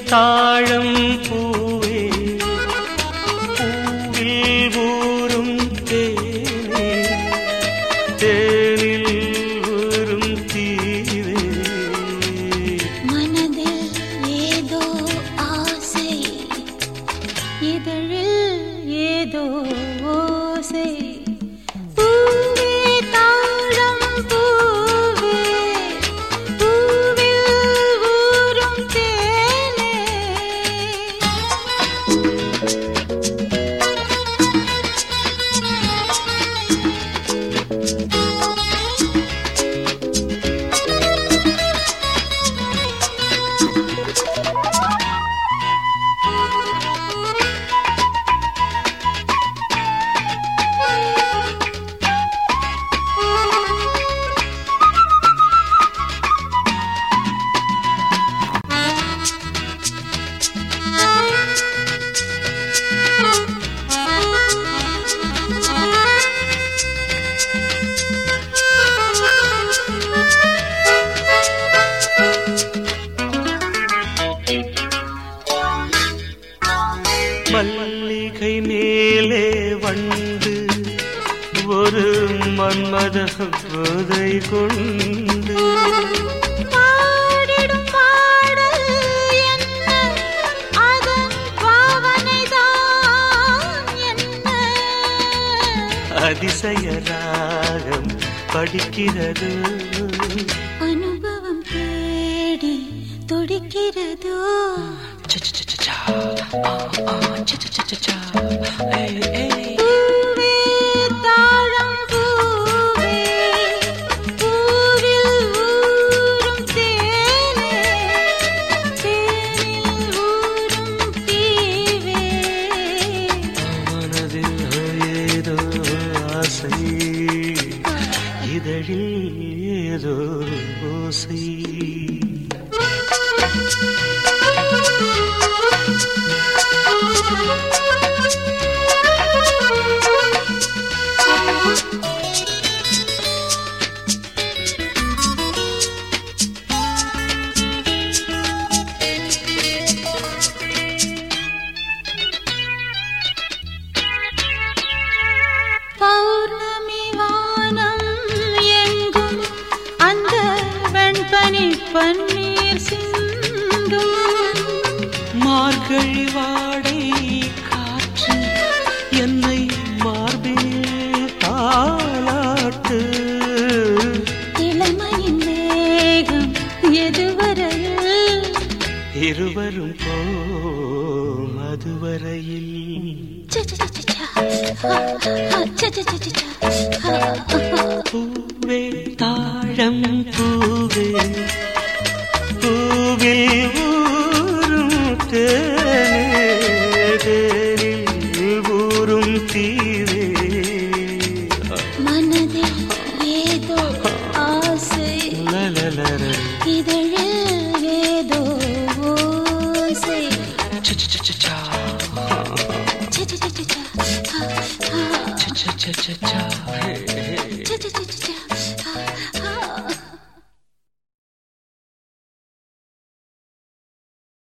தாழம் பூவே பூவில் ஊறும் தேனே தேனில் ஊறும் தீவே மனதில் ஏதோ ஆசை இதழில் ஏதோ ஓசை பூவே தாழம் பூவே பூவில் ஊறும் தேனே மல்லிகை மேலே வண்டு ஒரு மன்மத போதை கொண்டு பாடிடும் பாடல் என்ன அதன் பாவனைதான் என்ன அதிசய ராகம் படிக்கிறது அனுபவம் தேடி துடிக்கிறதோ பூவே தாழம் பூவே பூவில் ஊறும் தேனே தேனில் ஊறும் தீவே மனதில் ஏதோ ஆசை இதழில் ஏதோ ஓசை பௌர்ணமி வானம் எங்கும் அந்த வெண்பனி பன்னீர் சிந்தும் மார்கழி வாடை காற்று என்னை மார்பில் தாளாட்டு இளமையின் மேகம் எதுவரையில் இருவரும் போம் அதுவரையில் ச, ச, ச, ச, ச. ஆ, ச, ச, ச, ச, ச. ஆ, பூவே தாழம் பூவே பூவில் ஊறும் தேனே தேனில் ஊறும் தீவே மனதில் ஏதோ ஆசை லலலல. இதழில் ஏதோ ஓசை சச்சச்சச்சா. ச, ச, ச, ச, ச. ஆ, ஆ. சச்சச்சச்சா. ஹே.